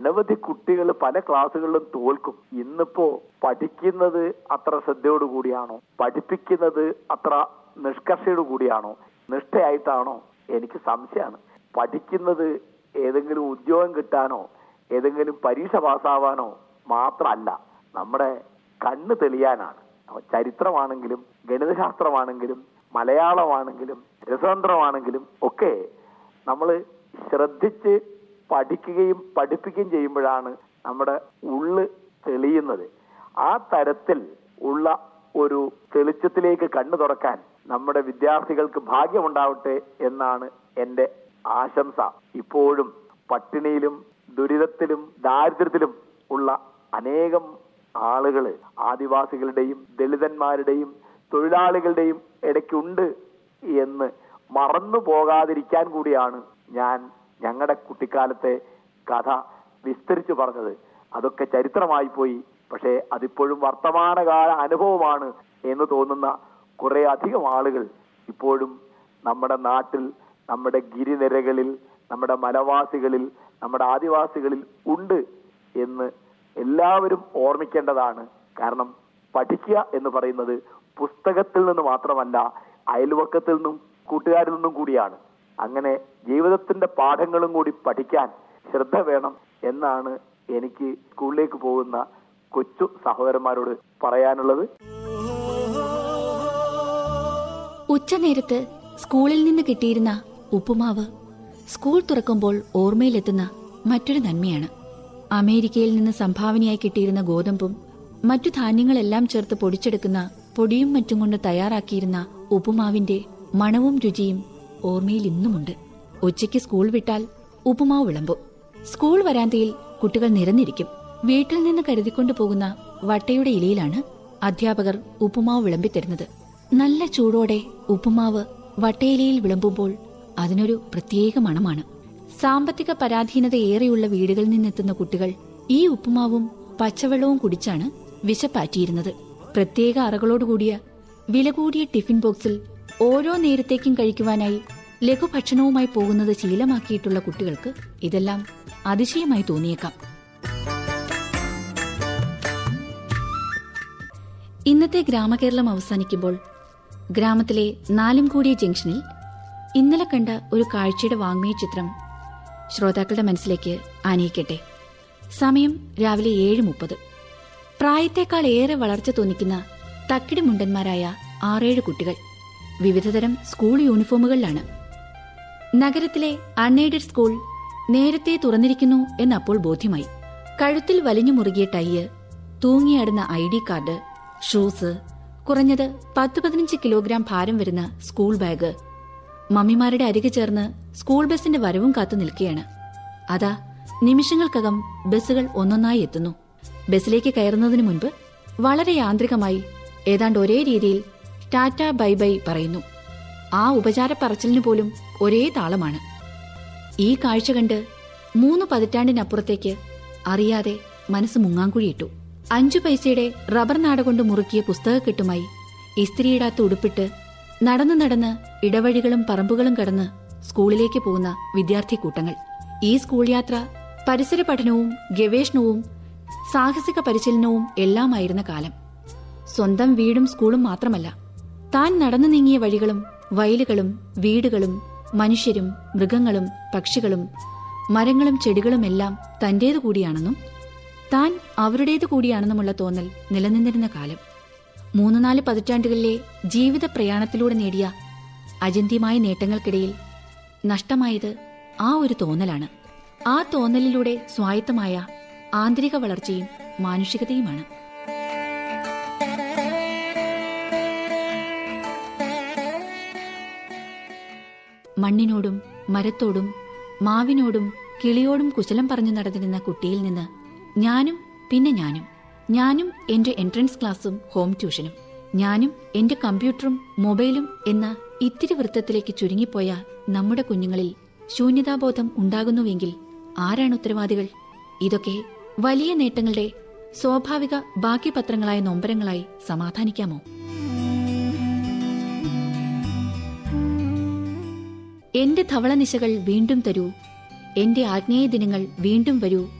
അനവധി കുട്ടികൾ പല ക്ലാസ്സുകളിലും തോൽക്കും ഇന്നിപ്പോ പഠിക്കുന്നത് അത്ര ശ്രദ്ധയോട് കൂടിയാണോ പഠിപ്പിക്കുന്നത് അത്ര നിഷ്കർഷയോട് കൂടിയാണോ നിഷ്ഠയായിട്ടാണോ എനിക്ക് സംശയമാണ് പഠിക്കുന്നത് ഏതെങ്കിലും ഉദ്യോഗം കിട്ടാനോ ഏതെങ്കിലും പരീക്ഷ പാസ്സാവാനോ മാത്രമല്ല നമ്മുടെ കണ്ണ് തെളിയാനാണ് അപ്പൊ ചരിത്രമാണെങ്കിലും ഗണിതശാസ്ത്രമാണെങ്കിലും മലയാളമാണെങ്കിലും രസതന്ത്രമാണെങ്കിലും ഒക്കെ നമ്മൾ ശ്രദ്ധിച്ച് പഠിക്കുകയും പഠിപ്പിക്കുകയും ചെയ്യുമ്പോഴാണ് നമ്മുടെ ഉള്ള് തെളിയുന്നത് ആ തരത്തിൽ ഉള്ള ഒരു തെളിച്ചത്തിലേക്ക് കണ്ണു തുറക്കാൻ നമ്മുടെ വിദ്യാർത്ഥികൾക്ക് ഭാഗ്യമുണ്ടാവട്ടെ എന്നാണ് എന്റെ ആശംസ ഇപ്പോഴും പട്ടിണിയിലും ദുരിതത്തിലും ദാരിദ്ര്യത്തിലും ഉള്ള അനേകം ആളുകള് ആദിവാസികളുടെയും ദളിതന്മാരുടെയും തൊഴിലാളികളുടെയും ഇടയ്ക്കുണ്ട് എന്ന് മറന്നു പോകാതിരിക്കാൻ കൂടിയാണ് ഞാൻ ഞങ്ങളുടെ കുട്ടിക്കാലത്തെ കഥ വിസ്തരിച്ചു പറഞ്ഞത് അതൊക്കെ ചരിത്രമായി പോയി പക്ഷേ അതിപ്പോഴും വർത്തമാനകാല അനുഭവമാണ് എന്ന് തോന്നുന്ന കുറെ അധികം ആളുകൾ ഇപ്പോഴും നമ്മുടെ നാട്ടിൽ നമ്മുടെ ഗിരിനിരകളിൽ നമ്മുടെ മലവാസികളിൽ നമ്മുടെ ആദിവാസികളിൽ ഉണ്ട് എന്ന് എല്ലാവരും ഓർമ്മിക്കേണ്ടതാണ് കാരണം പഠിക്കുക എന്ന് പറയുന്നത് പുസ്തകത്തിൽ നിന്ന് മാത്രമല്ല അയൽവക്കത്തിൽ നിന്നും കൂട്ടുകാരിൽ നിന്നും കൂടിയാണ് അങ്ങനെ ജീവിതത്തിന്റെ പാഠങ്ങളും കൂടി പഠിക്കാൻ ശ്രദ്ധ വേണം എന്നാണ് എനിക്ക് സ്കൂളിലേക്ക് പോകുന്ന കൊച്ചു സഹോദരന്മാരോട് പറയാനുള്ളത് ഉച്ചനേരത്ത് സ്കൂളിൽ നിന്ന് കിട്ടിയിരുന്ന ഉപ്പുമാവ് സ്കൂൾ തുറക്കുമ്പോൾ ഓർമ്മയിലെത്തുന്ന മറ്റൊരു നന്മയാണ് അമേരിക്കയിൽ നിന്ന് സംഭാവനയായി കിട്ടിയിരുന്ന ഗോതമ്പും മറ്റു ധാന്യങ്ങളെല്ലാം ചേർത്ത് പൊടിച്ചെടുക്കുന്ന പൊടിയും മറ്റും കൊണ്ട് തയ്യാറാക്കിയിരുന്ന ഉപ്പുമാവിന്റെ മണവും രുചിയും ഓർമ്മയിൽ ഇന്നുമുണ്ട് ഉച്ചയ്ക്ക് സ്കൂൾ വിട്ടാൽ ഉപ്പുമാവ് വിളമ്പും സ്കൂൾ വരാന്തയിൽ കുട്ടികൾ നിരന്നിരിക്കും വീട്ടിൽ നിന്ന് കരുതിക്കൊണ്ടു പോകുന്ന വട്ടയുടെ ഇലയിലാണ് അധ്യാപകർ ഉപ്പുമാവ് വിളമ്പിത്തരുന്നത് നല്ല ചൂടോടെ ഉപ്പുമാവ് വട്ടയിലയിൽ വിളമ്പുമ്പോൾ അതിനൊരു പ്രത്യേക മണമാണ് സാമ്പത്തിക പരാധീനത ഏറെയുള്ള വീടുകളിൽ നിന്നെത്തുന്ന കുട്ടികൾ ഈ ഉപ്പുമാവും പച്ചവെള്ളവും കുടിച്ചാണ് വിശപ്പാറ്റിയിരുന്നത് പ്രത്യേക അറകളോടുകൂടിയ വില കൂടിയ ടിഫിൻ ബോക്സിൽ ഓരോ നേരത്തേക്കും കഴിക്കുവാനായി ലഘുഭക്ഷണവുമായി പോകുന്നത് ശീലമാക്കിയിട്ടുള്ള കുട്ടികൾക്ക് ഇതെല്ലാം അതിശയമായി തോന്നിയേക്കാം ഇന്നത്തെ ഗ്രാമകേരളം അവസാനിക്കുമ്പോൾ ഗ്രാമത്തിലെ നാലും കൂടിയ ജംഗ്ഷനിൽ ഇന്നലെ കണ്ട ഒരു കാഴ്ചയുടെ വാങ്മയ ചിത്രം ശ്രോതാക്കളുടെ മനസ്സിലേക്ക് ആനയിക്കട്ടെ സമയം രാവിലെ ഏഴ് മുപ്പത് പ്രായത്തേക്കാൾ ഏറെ വളർച്ച തോന്നിക്കുന്ന തക്കിടി മുണ്ടന്മാരായ ആറേഴ് കുട്ടികൾ വിവിധതരം സ്കൂൾ യൂണിഫോമുകളിലാണ് നഗരത്തിലെ അൺഎയ്ഡഡ് സ്കൂൾ നേരത്തെ തുറന്നിരിക്കുന്നു എന്നപ്പോൾ ബോധ്യമായി കഴുത്തിൽ വലിഞ്ഞു മുറുകിയ ടൈയ് തൂങ്ങിയാടുന്ന ഐ ഡി കാർഡ് ഷൂസ് കുറഞ്ഞത് പത്ത് പതിനഞ്ച് കിലോഗ്രാം ഭാരം വരുന്ന സ്കൂൾ ബാഗ് മമ്മിമാരുടെ അരികെ ചേർന്ന് സ്കൂൾ ബസിന്റെ വരവും കാത്തു നിൽക്കുകയാണ് അതാ നിമിഷങ്ങൾക്കകം ബസ്സുകൾ ഒന്നൊന്നായി എത്തുന്നു ബസ്സിലേക്ക് കയറുന്നതിന് മുൻപ് വളരെ യാന്ത്രികമായി ഏതാണ്ട് ഒരേ രീതിയിൽ ടാറ്റ ബൈ ബൈ പറയുന്നു ആ ഉപചാര പറച്ചിലിന് പോലും ഒരേ താളമാണ് ഈ കാഴ്ച കണ്ട് മൂന്ന് പതിറ്റാണ്ടിനപ്പുറത്തേക്ക് അറിയാതെ മനസ്സ് മുങ്ങാങ്കുഴിയിട്ടു അഞ്ചു പൈസയുടെ റബ്ബർ നാട കൊണ്ട് മുറുക്കിയ പുസ്തകക്കെട്ടുമായി ഇസ്ത്രിയിടാത്ത ഉടുപ്പിട്ട് നടന്നു നടന്ന് ഇടവഴികളും പറമ്പുകളും കടന്ന് സ്കൂളിലേക്ക് പോകുന്ന വിദ്യാർത്ഥി കൂട്ടങ്ങൾ ഈ സ്കൂൾ യാത്ര പരിസര പഠനവും ഗവേഷണവും സാഹസിക പരിശീലനവും എല്ലാമായിരുന്ന കാലം സ്വന്തം വീടും സ്കൂളും മാത്രമല്ല താൻ നടന്നു നീങ്ങിയ വഴികളും വയലുകളും വീടുകളും മനുഷ്യരും മൃഗങ്ങളും പക്ഷികളും മരങ്ങളും ചെടികളുമെല്ലാം തന്റേതു കൂടിയാണെന്നും താൻ അവരുടേതു കൂടിയാണെന്നുമുള്ള തോന്നൽ നിലനിന്നിരുന്ന കാലം മൂന്ന് നാല് പതിറ്റാണ്ടുകളിലെ ജീവിത പ്രയാണത്തിലൂടെ നേടിയ അചന്ത്യമായ നേട്ടങ്ങൾക്കിടയിൽ നഷ്ടമായത് ആ ഒരു തോന്നലാണ് ആ തോന്നലിലൂടെ സ്വായത്തമായ ആന്തരിക വളർച്ചയും മാനുഷികതയുമാണ് മണ്ണിനോടും മരത്തോടും മാവിനോടും കിളിയോടും കുശലം പറഞ്ഞു നടന്നിരുന്ന കുട്ടിയിൽ നിന്ന് ഞാനും പിന്നെ ഞാനും ഞാനും എന്റെ എൻട്രൻസ് ക്ലാസ്സും ഹോം ട്യൂഷനും ഞാനും എന്റെ കമ്പ്യൂട്ടറും മൊബൈലും എന്ന ഇത്തിരി വൃത്തത്തിലേക്ക് ചുരുങ്ങിപ്പോയ നമ്മുടെ കുഞ്ഞുങ്ങളിൽ ശൂന്യതാബോധം ഉണ്ടാകുന്നുവെങ്കിൽ ആരാണ് ഉത്തരവാദികൾ ഇതൊക്കെ വലിയ നേട്ടങ്ങളുടെ സ്വാഭാവിക ബാക്കി പത്രങ്ങളായ നൊമ്പരങ്ങളായി സമാധാനിക്കാമോ എന്റെ ധവളനിശകൾ വീണ്ടും തരൂ എന്റെ ആഗ്നേയ ദിനങ്ങൾ വീണ്ടും വരൂ